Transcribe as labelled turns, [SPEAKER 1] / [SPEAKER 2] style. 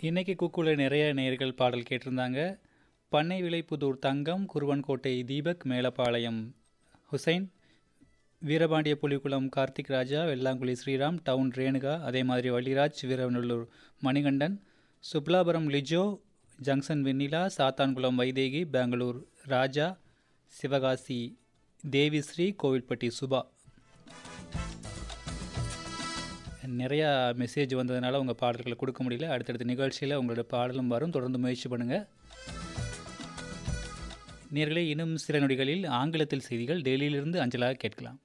[SPEAKER 1] இன்னைக்கு குக்கூல நிறைய நேயர்கள் பாடல் கேட்டிருந்தாங்க பண்ணை விளைப்புதூர் தங்கம் குருவன்கோட்டை தீபக் மேலப்பாளையம் ஹுசைன் வீரபாண்டிய புலிக்குளம் கார்த்திக் ராஜா வெள்ளாங்குழி ஸ்ரீராம் டவுன் ரேணுகா அதே மாதிரி வள்ளிராஜ் வீரநல்லூர் மணிகண்டன் சுப்லாபுரம் லிஜோ ஜங்ஷன் வெண்ணிலா சாத்தான்குளம் வைதேகி பெங்களூர் ராஜா சிவகாசி தேவிஸ்ரீ கோவில்பட்டி சுபா நிறையா மெசேஜ் வந்ததுனால உங்கள் பாடல்களை கொடுக்க முடியல அடுத்தடுத்த நிகழ்ச்சியில் உங்களோட பாடலும் வரும் தொடர்ந்து முயற்சி பண்ணுங்கள் நேர்களே இன்னும் சில நொடிகளில் ஆங்கிலத்தில் செய்திகள் டெல்லியிலிருந்து அஞ்சலாக கேட்கலாம்